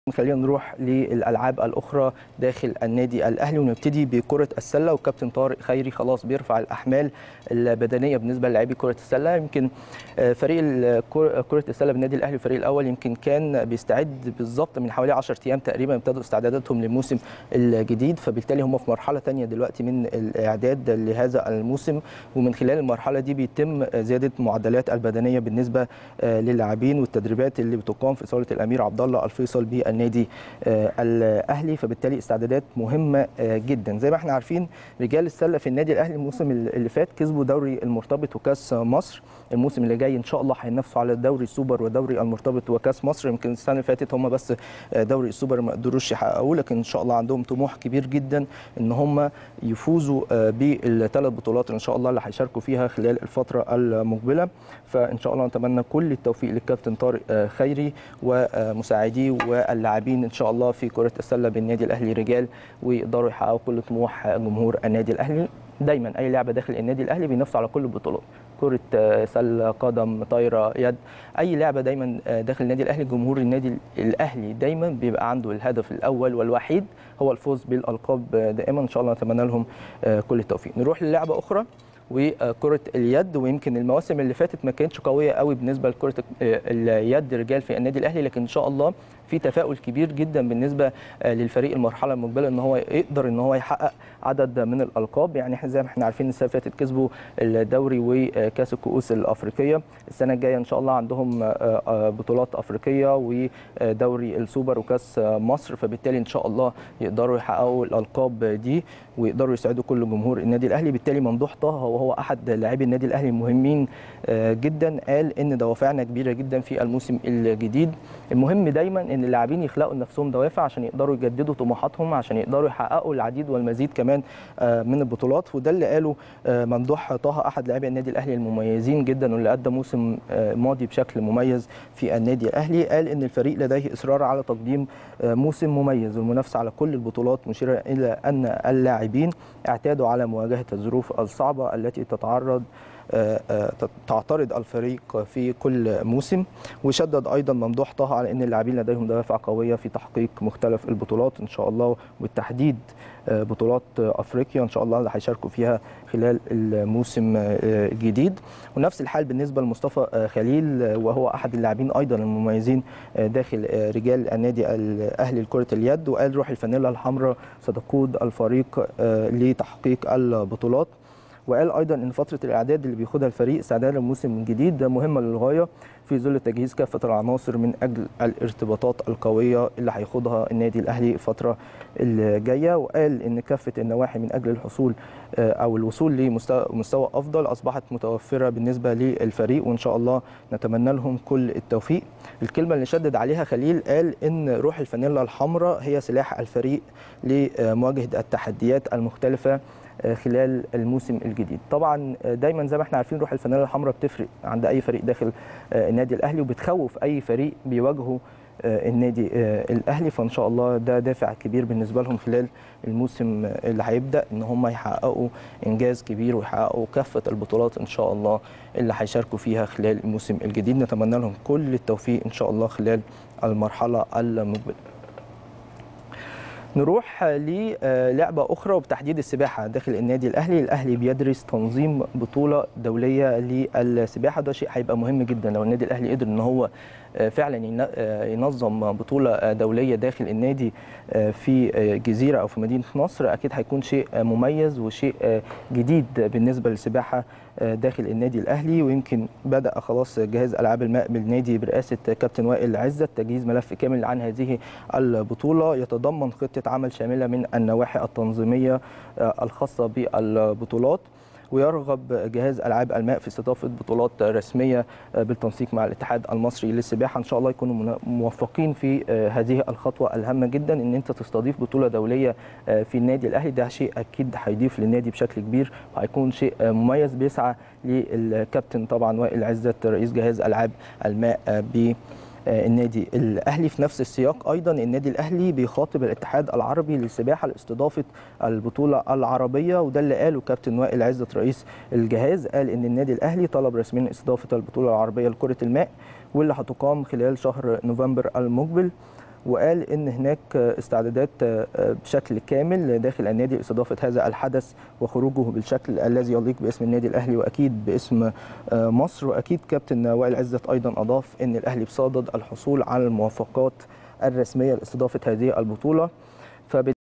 خلينا نروح للالعاب الاخرى داخل النادي الاهلي ونبتدي بكره السله وكابتن طارق خيري خلاص بيرفع الاحمال البدنيه بالنسبه للاعبي كره السله يمكن فريق كره السله بالنادي الاهلي الفريق الاول يمكن كان بيستعد بالظبط من حوالي 10 ايام تقريبا ابتدوا استعداداتهم للموسم الجديد فبالتالي هم في مرحله ثانيه دلوقتي من الاعداد لهذا الموسم ومن خلال المرحله دي بيتم زياده معدلات البدنيه بالنسبه للاعبين والتدريبات اللي بتقام في صاله الامير عبد الله الفيصل بالنادي الاهلي فبالتالي استعدادات مهمه جدا زي ما احنا عارفين رجال السله في النادي الاهلي الموسم اللي فات كسبوا دوري المرتبط وكاس مصر الموسم اللي جاي ان شاء الله هينافسوا على دوري السوبر ودوري المرتبط وكاس مصر يمكن السنه اللي فاتت هم بس دوري السوبر ما قدروش يحققوه لكن ان شاء الله عندهم طموح كبير جدا ان هم يفوزوا بالثلاث بطولات اللي ان شاء الله اللي هيشاركوا فيها خلال الفتره المقبله فان شاء الله نتمنى كل التوفيق للكابتن طارق خيري ومساعديه واللاعبين ان شاء الله في كره السله بالنادي الاهلي رجال ويقدروا يحققوا كل طموح جمهور النادي الاهلي دايما اي لعبه داخل النادي الاهلي بينافسوا على كل البطولات كره سله قدم طايره يد اي لعبه دايما داخل النادي الاهلي جمهور النادي الاهلي دايما بيبقى عنده الهدف الاول والوحيد هو الفوز بالالقاب دائما ان شاء الله نتمنى لهم كل التوفيق نروح للعبه اخرى وكره اليد ويمكن المواسم اللي فاتت ما كانتش قويه قوي بالنسبه لكره اليد رجال في النادي الاهلي لكن ان شاء الله في تفاؤل كبير جدا بالنسبه للفريق المرحله المقبله ان هو يقدر ان هو يحقق عدد من الالقاب يعني احنا زي ما احنا عارفين السنه اللي فاتت كسبوا الدوري وكاس الكؤوس الافريقيه السنه الجايه ان شاء الله عندهم بطولات افريقيه ودوري السوبر وكاس مصر فبالتالي ان شاء الله يقدروا يحققوا الالقاب دي ويقدروا يسعدوا كل جمهور النادي الاهلي بالتالي ممدوح طه وهو احد لاعبي النادي الاهلي المهمين جدا قال ان دوافعنا كبيره جدا في الموسم الجديد المهم دايما ان اللاعبين يخلقوا لنفسهم دوافع عشان يقدروا يجددوا طموحاتهم عشان يقدروا يحققوا العديد والمزيد كمان من البطولات وده اللي قاله ممدوح طه احد لاعبي النادي الاهلي المميزين جدا واللي ادى موسم ماضي بشكل مميز في النادي الاهلي قال ان الفريق لديه اصرار على تقديم موسم مميز والمنافسه على كل البطولات مشيرا الى ان اللاعبين اعتادوا على مواجهه الظروف الصعبه التي تتعرض تعترض الفريق في كل موسم وشدد ايضا ممدوح طه على ان اللاعبين لديهم دوافع قويه في تحقيق مختلف البطولات ان شاء الله وبالتحديد بطولات افريقيا ان شاء الله اللي هيشاركوا فيها خلال الموسم الجديد ونفس الحال بالنسبه لمصطفى خليل وهو احد اللاعبين ايضا المميزين داخل رجال النادي الاهلي لكره اليد وقال روح الفانيلا الحمراء ستقود الفريق لتحقيق البطولات وقال ايضا ان فتره الاعداد اللي بياخدها الفريق استعداد للموسم الجديد مهمه للغايه في ظل تجهيز كافه العناصر من اجل الارتباطات القويه اللي هيخوضها النادي الاهلي الفتره الجايه وقال ان كافه النواحي من اجل الحصول او الوصول لمستوى افضل اصبحت متوفره بالنسبه للفريق وان شاء الله نتمنى لهم كل التوفيق الكلمه اللي شدد عليها خليل قال ان روح الفانيلا الحمراء هي سلاح الفريق لمواجهه التحديات المختلفه خلال الموسم الجديد طبعا دايما زي ما احنا عارفين روح الفانيلا الحمراء بتفرق عند اي فريق داخل النادي الاهلي وبتخوف اي فريق بيواجهه النادي الاهلي فان شاء الله ده دافع كبير بالنسبه لهم خلال الموسم اللي هيبدا ان هم يحققوا انجاز كبير ويحققوا كافه البطولات ان شاء الله اللي هيشاركوا فيها خلال الموسم الجديد نتمنى لهم كل التوفيق ان شاء الله خلال المرحله المقبله نروح للعبة أخرى وبتحديد السباحة داخل النادي الأهلي الأهلي بيدرس تنظيم بطولة دولية للسباحة ده شيء هيبقى مهم جدا لو النادي الأهلي قدر إن هو فعلا ينظم بطولة دولية داخل النادي في جزيرة أو في مدينة نصر أكيد هيكون شيء مميز وشيء جديد بالنسبة للسباحة داخل النادي الأهلي ويمكن بدأ خلاص جهاز ألعاب الماء بالنادي برئاسة كابتن وائل عزت تجهيز ملف كامل عن هذه البطولة يتضمن خطة عمل شاملة من النواحي التنظيمية الخاصة بالبطولات ويرغب جهاز العاب الماء في استضافه بطولات رسميه بالتنسيق مع الاتحاد المصري للسباحه ان شاء الله يكونوا موفقين في هذه الخطوه الهامه جدا ان انت تستضيف بطوله دوليه في النادي الاهلي ده شيء اكيد هيضيف للنادي بشكل كبير وهيكون شيء مميز بيسعى للكابتن طبعا وائل عزت رئيس جهاز العاب الماء ب النادي الاهلي في نفس السياق ايضا النادي الاهلي بيخاطب الاتحاد العربي للسباحه لاستضافه البطوله العربيه وده اللي قاله كابتن وائل عزت رئيس الجهاز قال ان النادي الاهلي طلب رسميا استضافه البطوله العربيه لكره الماء واللي هتقام خلال شهر نوفمبر المقبل وقال ان هناك استعدادات بشكل كامل داخل النادي لاستضافه هذا الحدث وخروجه بالشكل الذي يليق باسم النادي الاهلي واكيد باسم مصر واكيد كابتن وائل عزت ايضا اضاف ان الاهلي بصدد الحصول على الموافقات الرسميه لاستضافه هذه البطوله